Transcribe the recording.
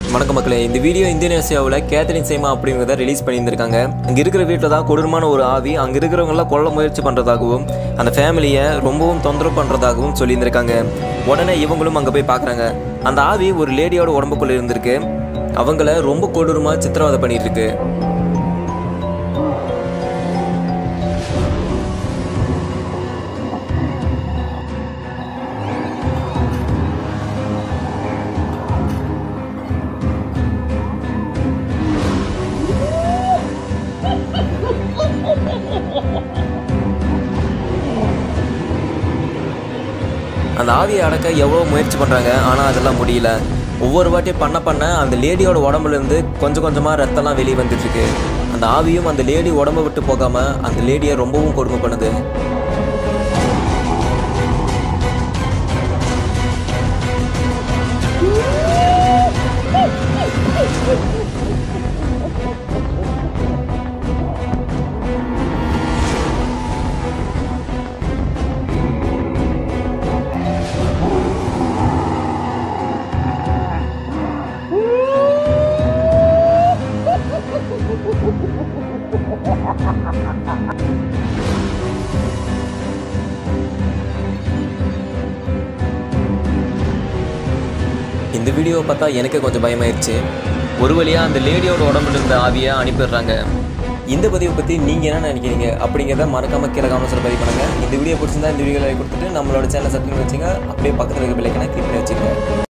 வணக்கம் மக்களே இந்த வீடியோ இந்தோனேசியாவில் கேத்தரின் சைமா அப்படிங்கிறத ரிலீஸ் பண்ணியிருந்திருக்காங்க அங்கே இருக்கிற வீட்டில் தான் கொடூரமான ஒரு ஆவி அங்கே இருக்கிறவங்களாம் கொல்ல முயற்சி பண்ணுறதாகவும் அந்த ஃபேமிலியை ரொம்பவும் தொந்தரவு பண்ணுறதாகவும் சொல்லியிருந்திருக்காங்க உடனே இவங்களும் அங்கே போய் பார்க்குறாங்க அந்த ஆவி ஒரு லேடியோட உடம்புக்குள்ளே இருந்திருக்கு அவங்கள ரொம்ப கொடூரமாக சித்திரவதை பண்ணிட்டு இருக்கு அந்த ஆவியை அடக்க எவ்வளோ முயற்சி பண்ணுறாங்க ஆனால் அதெல்லாம் முடியல ஒவ்வொரு வாட்டியும் பண்ண பண்ண அந்த லேடியோட உடம்புலேருந்து கொஞ்சம் கொஞ்சமாக ரத்தம்லாம் வெளியே வந்துட்டுருக்கு அந்த ஆவியும் அந்த லேடி உடம்ப விட்டு போகாமல் அந்த லேடியை ரொம்பவும் கொடுமை பண்ணுது இந்த வீடியோவை பார்த்தா எனக்கே கொஞ்சம் பயமாயிருச்சு ஒரு வழியாக அந்த லேடியோட உடம்புல இருந்த ஆவியை அனுப்பிடுறாங்க இந்த பதிவை பற்றி நீங்கள் என்ன நினைக்கிறீங்க அப்படிங்கிறத மறக்காம கீழே காமெண்ட்ஸில் பதிவு பண்ணுங்கள் இந்த வீடியோ பிடிச்சிருந்தா இந்த வீடியோ லைக் கொடுத்துட்டு நம்மளோட சேனல் சப்ஸ்கிரைப் வச்சுங்க அப்படியே பக்கத்தில் இருக்க பிள்ளைக்கனை கிளிக் பண்ணி வச்சுக்கோங்க